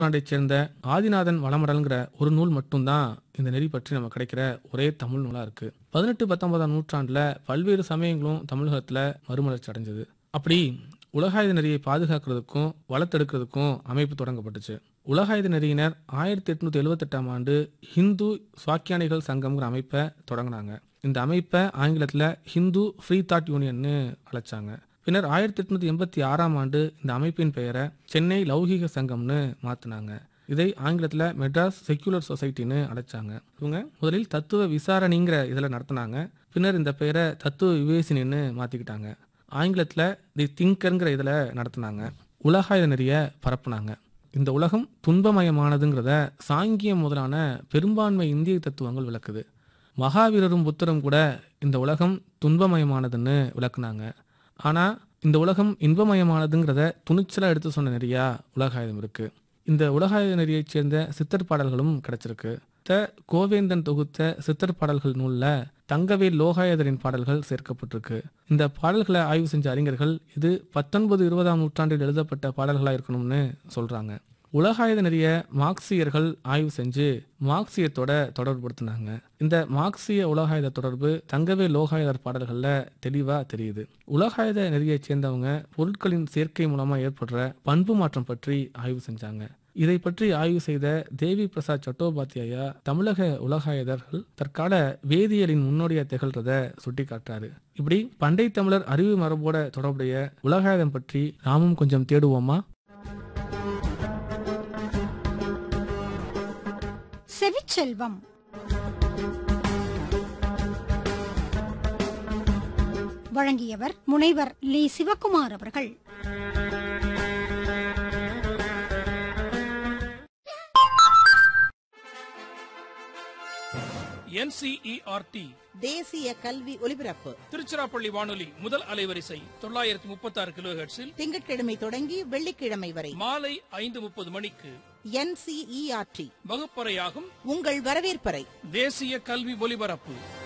நூற்றாண்டைச் சேர்ந்த ஆதிநாதன் வளமடல்ங்கிற ஒரு நூல் மட்டும்தான் இந்த நெறி பற்றி நம்ம கிடைக்கிற ஒரே தமிழ் நூலா இருக்கு பதினெட்டு பத்தொன்பதாம் நூற்றாண்டுல பல்வேறு சமயங்களும் தமிழகத்துல மறுமலர்ச்சி அடைஞ்சது அப்படி உலகாயுத நெறியை பாதுகாக்கிறதுக்கும் வளர்த்தெடுக்கிறதுக்கும் அமைப்பு தொடங்கப்பட்டுச்சு உலகாயுத நெறியினர் ஆயிரத்தி எட்நூத்தி எழுவத்தெட்டாம் ஆண்டு ஹிந்து சுவாக்கியானிகள் சங்கம்ங்கிற அமைப்பை தொடங்கினாங்க இந்த அமைப்பை ஆங்கிலத்துல ஹிந்து ஃப்ரீ தாட் யூனியன்னு அழைச்சாங்க பின்னர் ஆயிரத்தி எட்நூத்தி எண்பத்தி ஆறாம் ஆண்டு இந்த அமைப்பின் பெயரை சென்னை லௌகீக சங்கம்னு மாத்தினாங்க இதை ஆங்கிலத்துல மெட்ராஸ் செக்யூலர் சொசைட்டின்னு அழைச்சாங்க இவங்க முதலில் தத்துவ விசாரணைங்கிற இதில் நடத்தினாங்க பின்னர் இந்த பெயரை தத்துவ விவேசினின்னு மாத்திக்கிட்டாங்க ஆங்கிலத்துல தி திங்கர்ங்கிற இதில் நடத்தினாங்க உலகாயுத நெறிய பரப்புனாங்க இந்த உலகம் துன்பமயமானதுங்கிறத சாங்கியம் முதலான பெரும்பான்மை இந்திய தத்துவங்கள் விளக்குது மகாவீரரும் புத்தரும் கூட இந்த உலகம் துன்பமயமானதுன்னு விளக்குனாங்க ஆனா இந்த உலகம் இன்பமயமானதுங்கிறத துணிச்சலா எடுத்து சொன்ன நெறியா உலகாயுதம் இருக்கு இந்த உலகாயுத நெறியைச் சேர்ந்த சித்தர் பாடல்களும் கிடைச்சிருக்கு த கோவேந்தன் தொகுத்த சித்தர் பாடல்கள் நூல்ல தங்கவேல் லோகாயதரின் பாடல்கள் சேர்க்கப்பட்டிருக்கு இந்த பாடல்களை ஆய்வு செஞ்ச அறிஞர்கள் இது பத்தொன்பது இருபதாம் நூற்றாண்டில் எழுதப்பட்ட பாடல்களா இருக்கணும்னு சொல்றாங்க உலகாயுத நெறிய மார்க்சியர்கள் ஆய்வு செஞ்சு மார்க்சியத்தோட தொடர்புபடுத்தினாங்க இந்த மார்க்சிய உலகாயுத தொடர்பு தங்கவே லோகாயுதர் பாடல்கள்ல தெளிவா தெரியுது உலகாயுத நெறியைச் சேர்ந்தவங்க பொருட்களின் சேர்க்கை மூலமா ஏற்படுற பண்பு மாற்றம் பற்றி ஆய்வு செஞ்சாங்க இதை பற்றி ஆய்வு செய்த தேவி பிரசாத் சட்டோபாத்தியாயா தமிழக உலகாயுதர்கள் தற்கால வேதியியலின் முன்னோடியா திகழ்றத சுட்டி காட்டுறாரு இப்படி பண்டை தமிழர் அறிவு மரபோட தொடர்புடைய உலகாயுதம் பற்றி நாமும் கொஞ்சம் தேடுவோமா செவிச்செல்வம் வழங்கியவர் முனைவர் லி சிவகுமார் அவர்கள் என்சிஇஆர்டி தேசிய கல்வி ஒலிபரப்பு திருச்சிராப்பள்ளி வானொலி முதல் அலைவரிசை தொள்ளாயிரத்தி முப்பத்தி ஆறு கிலோ திங்கட்கிழமை தொடங்கி வெள்ளிக்கிழமை வரை மாலை ஐந்து முப்பது மணிக்கு என்சிஇஆர்டி வகுப்பறையாகும் உங்கள் வரவேற்பறை தேசிய கல்வி ஒலிபரப்பு